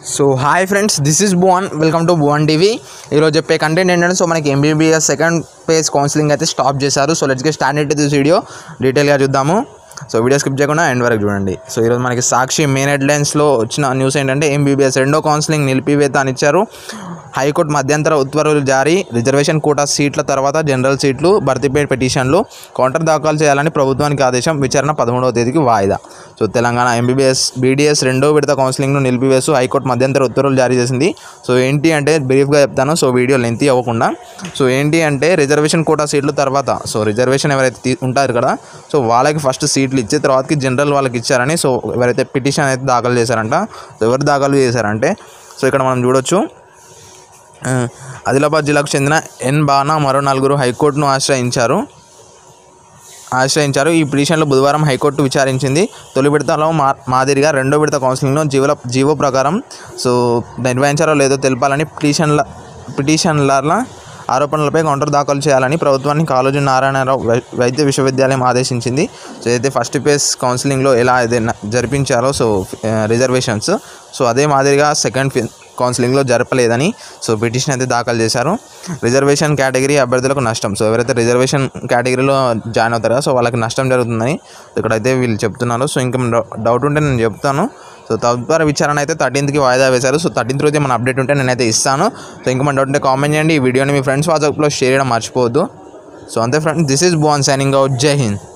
so hi friends this is Bhuvan welcome to Bhuvan TV ఈరోజు చెప్పే content ఏంటంటే సో మనకి ఎంబీబీఎస్ సెకండ్ పేజ్ కౌన్సిలింగ్ అయితే స్టాప్ చేశారు so let's get started this video డీటెయిల్గా చూద్దాము సో వీడియో స్కిప్ చేయకుండా ఎండ్ వరకు చూడండి సో ఈరోజు మనకి సాక్షి మెయిన్ హెడ్లైన్స్లో వచ్చిన న్యూస్ ఏంటంటే ఎంబీబీఎస్ రెండో కౌన్సిలింగ్ నిలిపివేత అని ఇచ్చారు హైకోర్టు మధ్యంతర ఉత్తర్వులు జారీ రిజర్వేషన్ కోటా సీట్ల తర్వాత జనరల్ సీట్లు భర్తీపై పిటిషన్లు కౌంటర్ దాఖలు చేయాలని ప్రభుత్వానికి ఆదేశం విచారణ పదమూడవ తేదీకి వాయిదా సో తెలంగాణ ఎంబీబీఎస్ బీడీఎస్ రెండో విడత కౌన్సిలింగ్ను నిలిపివేస్తూ హైకోర్టు మధ్యంతర ఉత్తర్వులు జారీ చేసింది సో ఏంటి అంటే బ్రీఫ్గా చెప్తాను సో వీడియో లెంతీ అవ్వకుండా సో ఏంటి అంటే రిజర్వేషన్ కోటా సీట్లు తర్వాత సో రిజర్వేషన్ ఎవరైతే తీ- ఉంటారు కదా సో వాళ్ళకి ఫస్ట్ సీట్లు ఇచ్చి తర్వాతకి జనరల్ వాళ్ళకి ఇచ్చారని సో ఎవరైతే పిటిషన్ అయితే దాఖలు చేశారంట సో ఎవరు దాఖలు చేశారంటే సో ఇక్కడ మనం చూడొచ్చు ఆ, ఆదిలాబాద్ జిల్లాకు చెందిన ఎన్ బానా మరో నలుగురు హైకోర్టును ఆశ్రయించారు ఆశ్రయించారు ఈ పిటిషన్లు బుధవారం హైకోర్టు విచారించింది తొలి విడతలో మా మాదిరిగా రెండో విడత కౌన్సిలింగ్ను జీవుల జీవో ప్రకారం సో నిర్వహించారో లేదో తెలపాలని పిటిషన్ల పిటిషన్ల ఆరోపణలపై కౌంటర్ దాఖలు చేయాలని ప్రభుత్వాన్ని కాళోజీ నారాయణరావు వై- వైద్య విశ్వవిద్యాలయం ఆదేశించింది సో అయితే ఫస్ట్ ఫేజ్ కౌన్సిలింగ్లో ఎలా ఏదైనా జరిపించారో సో రిజర్వేషన్స్ సో అదే మాదిరిగా సెకండ్ ఫే కౌన్సిలింగ్లో జరపలేదని సో పిటిషన్ అయితే దాఖలు చేశారు రిజర్వేషన్ కేటగిరీ అభ్యర్థులకు నష్టం సో ఎవరైతే రిజర్వేషన్ కేటగిరీలో జాయిన్ అవుతారో సో వాళ్ళకి నష్టం జరుగుతుందని ఇక్కడైతే వీళ్ళు చెప్తున్నారు సో ఇంకా డౌట్ ఉంటే నేను చెప్తాను సో తదుపరి విచారణ అయితే థర్టీన్త్కి వాయిదా వేశారు సో థర్టీన్త్ రోజు మన అప్డేట్ ఉంటే నేనైతే ఇస్తాను సో ఇంకా మన డౌట్ ఉంటే కామెంట్ చేయండి ఈ వీడియోని మీ ఫ్రెండ్స్ వాట్సాప్లో షేర్ చేయడం మర్చిపోవద్దు సో అంతే friends this is Bhuvan signing out Jai Hind